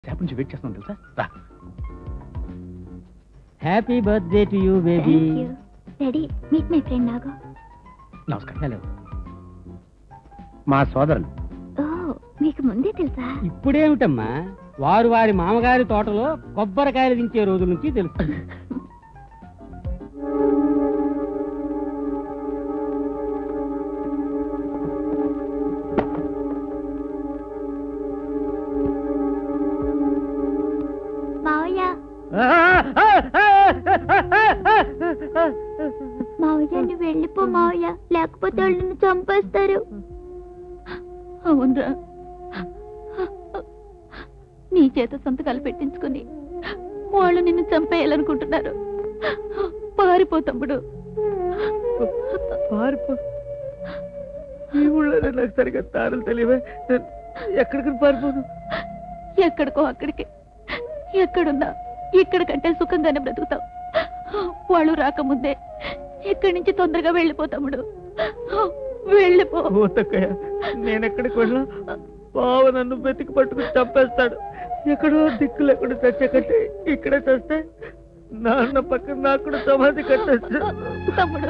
సేపటి నుంచి వెయిట్ చేస్తున్నాను తెలుసా రా happy birthday to you baby thank you daddy meet my friend నాగో నమస్కారం హలో మా సోదరులు ఓ మీకు ముందే తెలుసా ఇప్పుడేమిటమ్మా వారు వారి మామగారి తోటలో కొబ్బరికాయలు దించే రోజుల నుంచి తెలుసు మావయ్య మావయ్య నువ్వు వెళ్ళిపో మావయ్య లేకపోతే వాళ్ళు నిన్ను చంపేస్తారు అవునరా నీ చేత సంతకాలు పెట్టించుకుని వాళ్ళు నిన్ను చంపేయాలనుకుంటున్నారు పారిపో తమ్ముడు పారిపో ఈ ఊళ్ళోనే నాకు సరిగ్గా తారలు తెలియవే నేను ఎక్కడికి పారిపోను ఎక్కడికో అక్కడికి ఎక్కడున్నా ఇక్కడ కంటే సుఖంగానే బ్రతుకుతావు వాళ్ళు రాకముందే ఇక్కడి నుంచి తొందరగా వెళ్ళిపో తమ్ముడు వెళ్ళిపో ఓతక్కయ్య నేను ఎక్కడికి వెళ్ళా బావ నన్ను వెతికి పట్టుకుని చంపేస్తాడు ఎక్కడో దిక్కులు ఎక్కడ చచ్చే కంటే ఇక్కడే చస్తే నాన్న పక్కన నాకు కూడా సమాధి కట్టేస్తాడు తమ్ముడు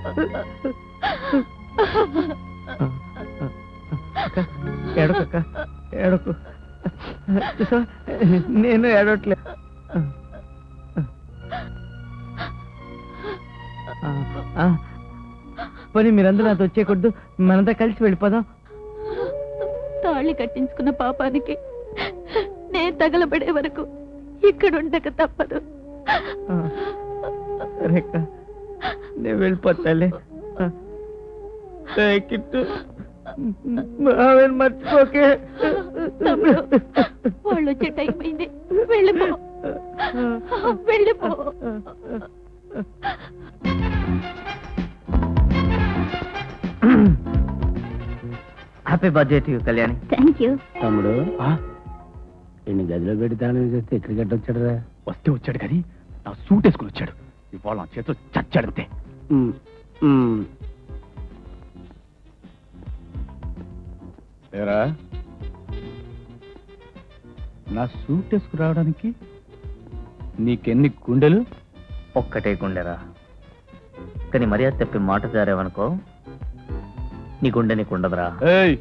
ఏడకక్క ఏడకు చూసావా? నేను ఏడవట్లే ఆ, ఆ. పోనీ మీరందరూ నాతో వచ్చేయకూడదు మనంతా కలిసి వెళ్ళిపోదాం తాళి కట్టించుకున్న పాపానికి నేను తగలబడే వరకు ఇక్కడ ఉండక తప్పదు ఆ. సరే అక్క నేను వెళ్ళిపోతాలే ఆ. ఏయ్, కిట్టు ఆమెను మర్చిపోకే తమ్ముడు వాళ్ళు వచ్చే టైం అయింది వెళ్ళిపో వెళ్ళిపో happy birthday to you Kalyani thank you తమ్ముడు ఆ, ఇన్ని గదిలో పెడతాను చేస్తే ఎక్కడికి వచ్చాడురా వస్తే వచ్చాడు కానీ నా సూట్ వేసుకుని వచ్చాడు ఇవాళ నా చేతిలో చచ్చాడు అంతే ఏరా నా సూట్ వేసుకురావడానికి నీకెన్ని గుండెలు ఒక్కటే గుండెరా కానీ మర్యాద తప్పి మాట జారేవనుకో నీ గుండె నీకు ఉండదురా ఏయ్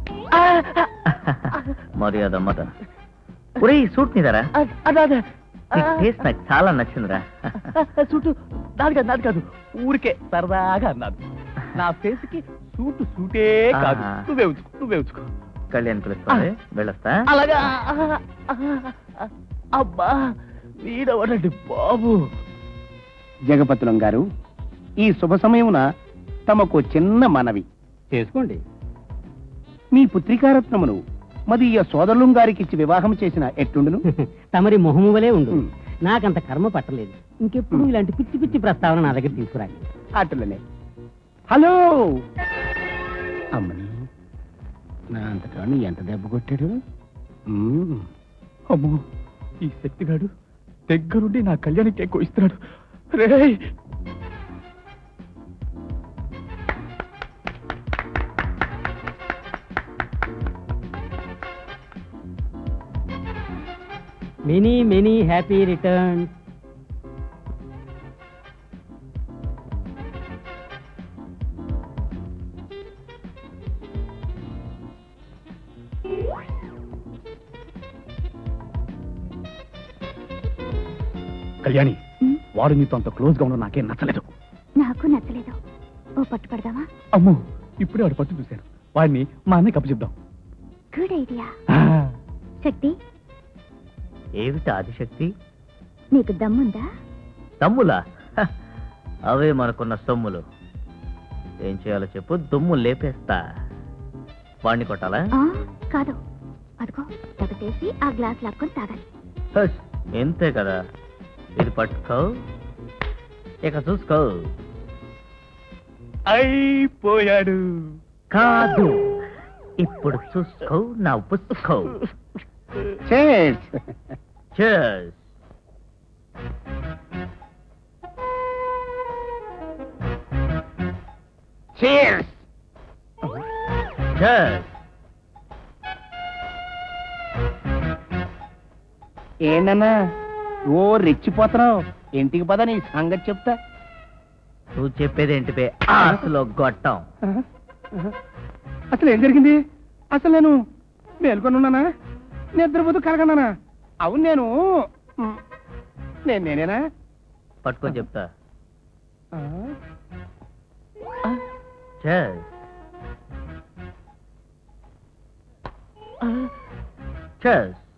మర్యాద అమ్మట ఒరే ఈ సూట్ నీదరా నీ టేస్ట్ నాకు చాలా నచ్చిందిరా సూటు నాది కాదు నాది కాదు ఊరికే సరదాగా అన్నాను నా ఫేస్ కి సూటు సూటే కాదు ఆహా. నువ్వే ఉంచుకో నువ్వే ఉంచుకో కళ్యాణ్ పిలుస్తుంది వెళ్ళొస్తా అలాగా అబ్బా వీడవడండి బాబు జగపతులం గారు ఈ శుభ సమయమున తమకు చిన్న మనవి చేసుకోండి మీ పుత్రికారత్నమును మదీయ సోదరులం గారికి ఇచ్చి వివాహం చేసిన ఎట్టుండును తమరి మొహము వలే ఉండు ఉమ్. నాకంత కర్మ పట్టలేదు ఇంకెప్పుడు ఇలాంటి పిచ్చి పిచ్చి ప్రస్తావన నా దగ్గర తీసుకురాండి అటులనే హలో అమ్మని నా అంతటాన్ని ఎంత దెబ్బ కొట్టాడు మ్మ్. అమ్మో ఈ శక్తిగాడు దగ్గరుండి నా కళ్యాణికి ఎక్కువ ఇస్తున్నాడు రేయ్ many many happy return Kalyani um, వాడు నీతో అంత క్లోజ్ గా ఉండడం నాకేం నచ్చలేదు నాకు నచ్చలేదు ఓ పట్టు పడదామా అమ్మో ఇప్పుడే వాడు పట్టు చూశాను వాడిని మా అన్నయ్య కప్పు చెప్దాం గుడ్ ఐడియా శక్తి ఏమిటి ఆదిశక్తి నీకు దమ్ముందా తమ్ములా హ, అవే మనకున్న సొమ్ములు ఏం చేయాలో చెప్పు దుమ్ము లేపేస్తా వాణ్ణి కొట్టాలా ఆ, కాదు అదిగో తగటేసి ఆ గ్లాస్ లాక్కొని తాగాలి హస్, ఇంతే కదా ఇది పట్టుకో ఇక చూసుకో అయిపోయాడు కాదు ఇప్పుడు చూసుకో నా పుసుకో Cheers. Cheers. Cheers. Cheers. ఏంటన్నా ఓ రెచ్చిపోతున్నావు ఇంటికి పద నీ సంగతి చెప్తా నువ్వు చెప్పేది ఏంటి బే అసలు గొట్టం అసలు ఏం జరిగింది అసలు నేను మేల్కొని ఉన్నానా నిద్రపోతూ కలగన్నానా అవును నేను మ్, నేను నేనేనా పట్టుకొని చెప్తా ఆ? Cheers. Cheers.